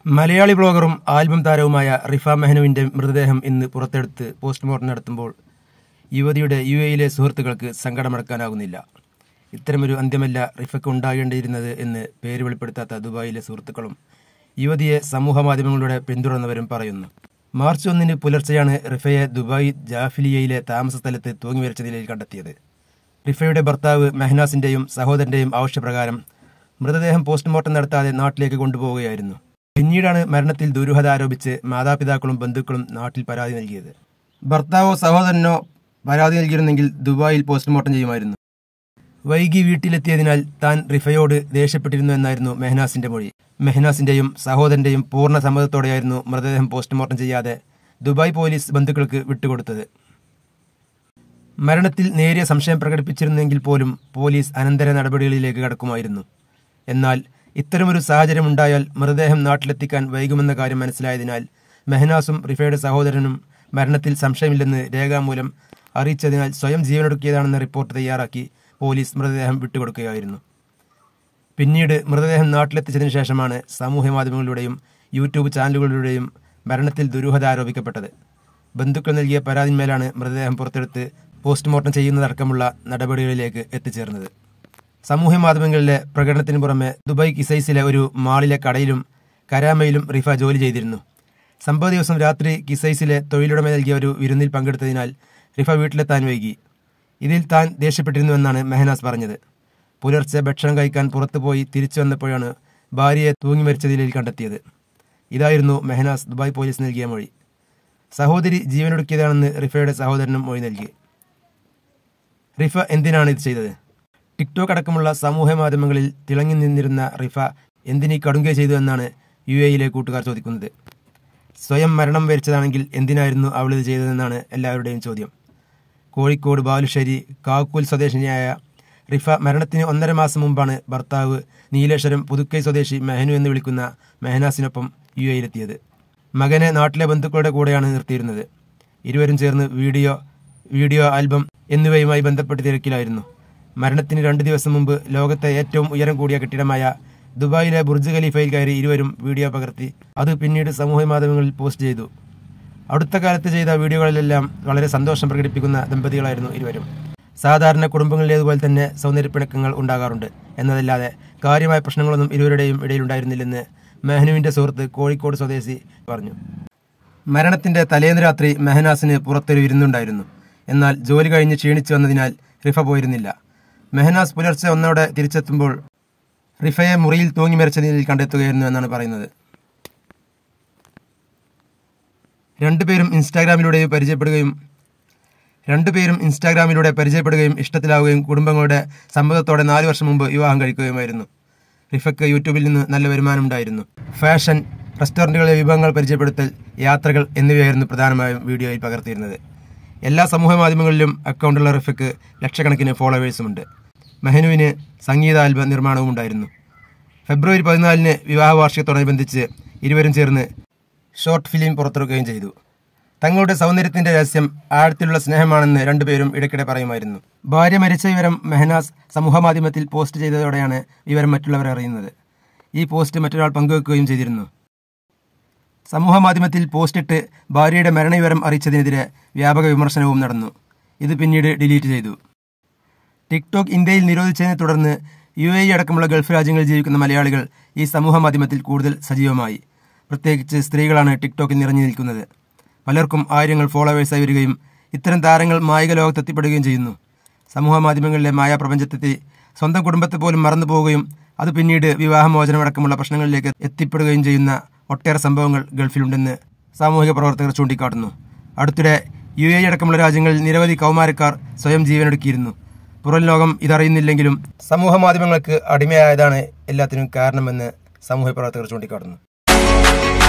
Malayali ബ്ലോഗറും album താരവുമായ റിഫ മെഹനുവിന്റെ മൃതദേഹം ഇന്ന് പുറത്തെടുത്ത് പോസ്റ്റ്മോർട്ടം നടത്തുമ്പോൾ യുവതിയുടെ യു എയിലെ സുഹൃത്തുക്കൾക്ക് സങ്കടമടക്കാനാകുന്നില്ല ഇത്തരമൊരു അന്ത്യമല്ല റിഫയ്ക്ക് ഉണ്ടാകേണ്ടിയിരുന്നത് എന്ന് പേര് വെളിപ്പെടുത്താത്ത ദുബായിലെ സുഹൃത്തുക്കളും യുവതിയെ സമൂഹ മാധ്യമങ്ങളിലൂടെ പിന്തുടർന്നവരും പറയുന്നു മാർച്ച് ഒന്നിന് പുലർച്ചെയാണ് റിഫയെ ദുബായ് ജാഫിലിയയിലെ താമസ സ്ഥലത്ത് തൂങ്ങിമരിച്ച നിലയിൽ കണ്ടെത്തിയത് റിഫയുടെ ഭർത്താവ് മെഹനാസിന്റെയും സഹോദരന്റെയും ആവശ്യപ്രകാരം മൃതദേഹം പോസ്റ്റ്മോർട്ടം നടത്താതെ നാട്ടിലേക്ക് കൊണ്ടുപോവുകയായിരുന്നു പിന്നീടാണ് മരണത്തിൽ ദുരൂഹത ആരോപിച്ച് മാതാപിതാക്കളും ബന്ധുക്കളും നാട്ടിൽ പരാതി നൽകിയത് ഭർത്താവോ സഹോദരനോ പരാതി നൽകിയിരുന്നെങ്കിൽ ദുബായിൽ പോസ്റ്റ്മോർട്ടം ചെയ്യുമായിരുന്നു വൈകി വീട്ടിലെത്തിയതിനാൽ താൻ റിഫയോട് ദേഷ്യപ്പെട്ടിരുന്നു എന്നായിരുന്നു മെഹനാസിന്റെ മൊഴി മെഹനാസിന്റെയും സഹോദരന്റെയും പൂർണ്ണ സമ്മതത്തോടെയായിരുന്നു മൃതദേഹം പോസ്റ്റ്മോർട്ടം ചെയ്യാതെ ദുബായ് പോലീസ് ബന്ധുക്കൾക്ക് വിട്ടുകൊടുത്തത് മരണത്തിൽ നേരിയ സംശയം പ്രകടിപ്പിച്ചിരുന്നെങ്കിൽ പോലും പോലീസ് അനന്തര നടപടികളിലേക്ക് കടക്കുമായിരുന്നു എന്നാൽ ഇത്തരമൊരു സാഹചര്യം ഉണ്ടായാൽ മൃതദേഹം നാട്ടിലെത്തിക്കാൻ വൈകുമെന്ന കാര്യം മനസ്സിലായതിനാൽ മെഹനാസും റിഫയുടെ സഹോദരനും മരണത്തിൽ സംശയമില്ലെന്ന് രേഖാമൂലം അറിയിച്ചതിനാൽ സ്വയം ജീവനൊടുക്കിയതാണെന്ന റിപ്പോർട്ട് തയ്യാറാക്കി പോലീസ് മൃതദേഹം വിട്ടുകൊടുക്കുകയായിരുന്നു പിന്നീട് മൃതദേഹം നാട്ടിലെത്തിച്ചതിനു ശേഷമാണ് സാമൂഹ്യ മാധ്യമങ്ങളിലൂടെയും യൂട്യൂബ് ചാനലുകളിലൂടെയും മരണത്തിൽ ദുരൂഹത ആരോപിക്കപ്പെട്ടത് ബന്ധുക്കൾ നൽകിയ പരാതിന്മേലാണ് മൃതദേഹം പുറത്തെടുത്ത് പോസ്റ്റ്മോർട്ടം ചെയ്യുന്നതടക്കമുള്ള നടപടികളിലേക്ക് എത്തിച്ചേർന്നത് സമൂഹ മാധ്യമങ്ങളിലെ പ്രകടനത്തിന് പുറമെ ദുബായ് കിസൈസിലെ ഒരു മാളിലെ കടയിലും കരാമയിലും റിഫ ജോലി ചെയ്തിരുന്നു സംഭവ ദിവസം രാത്രി കിസൈസിലെ തൊഴിലുടമ നൽകിയ ഒരു വിരുന്നിൽ പങ്കെടുത്തതിനാൽ റിഫ വീട്ടിലെത്താൻ വൈകി ഇതിൽ താൻ ദേഷ്യപ്പെട്ടിരുന്നുവെന്നാണ് മെഹനാസ് പറഞ്ഞത് പുലർച്ചെ ഭക്ഷണം കഴിക്കാൻ പുറത്തുപോയി തിരിച്ചു വന്നപ്പോഴാണ് ഭാര്യയെ തൂങ്ങി മരിച്ച നിലയിൽ കണ്ടെത്തിയത് ഇതായിരുന്നു മെഹനാസ് ദുബായ് പോലീസ് നൽകിയ മൊഴി സഹോദരി ജീവനൊടുക്കിയതാണെന്ന് റിഫയുടെ സഹോദരനും മൊഴി നൽകി റിഫ എന്തിനാണ് ഇത് ചെയ്തത് ടിക്ടോക്ക് അടക്കമുള്ള സമൂഹ മാധ്യമങ്ങളിൽ തിളങ്ങി നിന്നിരുന്ന റിഫ എന്തിനീ കടുങ്കൈ ചെയ്തു എന്നാണ് യു എയിലെ കൂട്ടുകാർ ചോദിക്കുന്നത് സ്വയം മരണം വരിച്ചതാണെങ്കിൽ എന്തിനായിരുന്നു അവൾ ഇത് ചെയ്തതെന്നാണ് എല്ലാവരുടെയും ചോദ്യം കോഴിക്കോട് ബാലുശ്ശേരി കാക്കൂൽ സ്വദേശിനിയായ റിഫ മരണത്തിന് ഒന്നര മാസം മുമ്പാണ് ഭർത്താവ് നീലേശ്വരം പുതുക്കൈ സ്വദേശി മെഹനു എന്ന് വിളിക്കുന്ന മെഹനാസിനൊപ്പം യു എയിലെത്തിയത് മകനെ നാട്ടിലെ ബന്ധുക്കളുടെ കൂടെയാണ് നിർത്തിയിരുന്നത് ഇരുവരും ചേർന്ന് വീഡിയോ വീഡിയോ ആൽബം എന്നിവയുമായി ബന്ധപ്പെട്ട് തിരക്കിലായിരുന്നു മരണത്തിന് രണ്ട് ദിവസം മുമ്പ് ലോകത്തെ ഏറ്റവും ഉയരം കൂടിയ കെട്ടിടമായ ദുബായിലെ ബുർജ് ഖലീഫയിൽ കയറി ഇരുവരും വീഡിയോ പകർത്തി അത് പിന്നീട് സമൂഹ മാധ്യമങ്ങളിൽ പോസ്റ്റ് ചെയ്തു അടുത്ത കാലത്ത് ചെയ്ത വീഡിയോകളിലെല്ലാം വളരെ സന്തോഷം പ്രകടിപ്പിക്കുന്ന ദമ്പതികളായിരുന്നു ഇരുവരും സാധാരണ കുടുംബങ്ങളിലേതുപോലെ തന്നെ സൗന്ദര്യപ്പിണക്കങ്ങൾ ഉണ്ടാകാറുണ്ട് എന്നതല്ലാതെ കാര്യമായ പ്രശ്നങ്ങളൊന്നും ഇരുവരുടെയും ഇടയിലുണ്ടായിരുന്നില്ലെന്ന് മെഹനുവിന്റെ സുഹൃത്ത് കോഴിക്കോട് സ്വദേശി പറഞ്ഞു മരണത്തിന്റെ തലേന്ന് രാത്രി മെഹനാസിന് പുറത്തൊരു വിരുന്നുണ്ടായിരുന്നു എന്നാൽ ജോലി കഴിഞ്ഞ് ക്ഷീണിച്ചു വന്നതിനാൽ റിഫ പോയിരുന്നില്ല മെഹനാസ് പുലർച്ചെ ഒന്നോടെ തിരിച്ചെത്തുമ്പോൾ റിഫയെ മുറിയിൽ തൂങ്ങി മരിച്ച നിലയിൽ കണ്ടെത്തുകയായിരുന്നു എന്നാണ് പറയുന്നത് രണ്ടുപേരും ഇൻസ്റ്റാഗ്രാമിലൂടെ പരിചയപ്പെടുകയും രണ്ടുപേരും ഇൻസ്റ്റാഗ്രാമിലൂടെ പരിചയപ്പെടുകയും ഇഷ്ടത്തിലാവുകയും കുടുംബങ്ങളുടെ സമ്മതത്തോടെ നാല് വർഷം മുമ്പ് വിവാഹം കഴിക്കുകയുമായിരുന്നു റിഫയ്ക്ക് യൂട്യൂബിൽ നിന്ന് നല്ല വരുമാനമുണ്ടായിരുന്നു ഫാഷൻ റെസ്റ്റോറൻറ്റുകളിലെ വിഭവങ്ങൾ പരിചയപ്പെടുത്തൽ യാത്രകൾ എന്നിവയായിരുന്നു പ്രധാനമായും വീഡിയോയിൽ പകർത്തിയിരുന്നത് എല്ലാ സമൂഹ മാധ്യമങ്ങളിലും അക്കൗണ്ടുള്ള റിഫയ്ക്ക് ലക്ഷക്കണക്കിന് ഫോളോവേഴ്സുമുണ്ട് മെഹനുവിന് സംഗീത ആൽബം നിർമ്മാണവും ഉണ്ടായിരുന്നു ഫെബ്രുവരി പതിനാലിന് വിവാഹ വാർഷികത്തോടനുബന്ധിച്ച് ഇരുവരും ചേർന്ന് ഷോർട്ട് ഫിലിം പുറത്തിറക്കുകയും ചെയ്തു തങ്ങളുടെ സൗന്ദര്യത്തിന്റെ രഹസ്യം ആഴത്തിലുള്ള സ്നേഹമാണെന്ന് രണ്ടുപേരും ഇടയ്ക്കിടെ പറയുമായിരുന്നു ഭാര്യ മരിച്ച വിവരം മെഹനാസ് സമൂഹമാധ്യമത്തിൽ പോസ്റ്റ് ചെയ്തതോടെയാണ് വിവരം മറ്റുള്ളവർ അറിയുന്നത് ഈ പോസ്റ്റ് മറ്റൊരാൾ പങ്കുവെക്കുകയും ചെയ്തിരുന്നു സമൂഹ മാധ്യമത്തിൽ പോസ്റ്റിട്ട് ഭാര്യയുടെ മരണവിവരം അറിയിച്ചതിനെതിരെ വ്യാപക വിമർശനവും നടന്നു ഇത് പിന്നീട് ഡിലീറ്റ് ചെയ്തു ടിക്ടോക്ക് ഇന്ത്യയിൽ നിരോധിച്ചതിനെ തുടർന്ന് യു എ അടക്കമുള്ള ഗൾഫ് രാജ്യങ്ങളിൽ ജീവിക്കുന്ന മലയാളികൾ ഈ സമൂഹ മാധ്യമത്തിൽ കൂടുതൽ സജീവമായി പ്രത്യേകിച്ച് സ്ത്രീകളാണ് ടിക്ടോക്കിൽ നിറഞ്ഞു നിൽക്കുന്നത് പലർക്കും ആയിരങ്ങൾ ഫോളോവേഴ്സായി വരികയും ഇത്തരം താരങ്ങൾ മായിക ലോകത്തെത്തിപ്പെടുകയും ചെയ്യുന്നു സമൂഹ മാധ്യമങ്ങളിലെ മായാപ്രപഞ്ചത്തെത്തി സ്വന്തം കുടുംബത്തെ പോലും മറന്നു പോവുകയും അത് പിന്നീട് വിവാഹമോചനമടക്കമുള്ള പ്രശ്നങ്ങളിലേക്ക് എത്തിപ്പെടുകയും ചെയ്യുന്ന ഒട്ടേറെ സംഭവങ്ങൾ ഗൾഫിലുണ്ടെന്ന് സാമൂഹിക പ്രവർത്തകർ ചൂണ്ടിക്കാട്ടുന്നു അടുത്തിടെ യു എ അടക്കമുള്ള രാജ്യങ്ങളിൽ നിരവധി കൗമാരക്കാർ സ്വയം ജീവനൊടുക്കിയിരുന്നു പുറം ലോകം ഇതറിയുന്നില്ലെങ്കിലും സമൂഹ മാധ്യമങ്ങൾക്ക് അടിമയായതാണ് എല്ലാത്തിനും കാരണമെന്ന് സാമൂഹ്യ പ്രവർത്തകർ ചൂണ്ടിക്കാട്ടുന്നു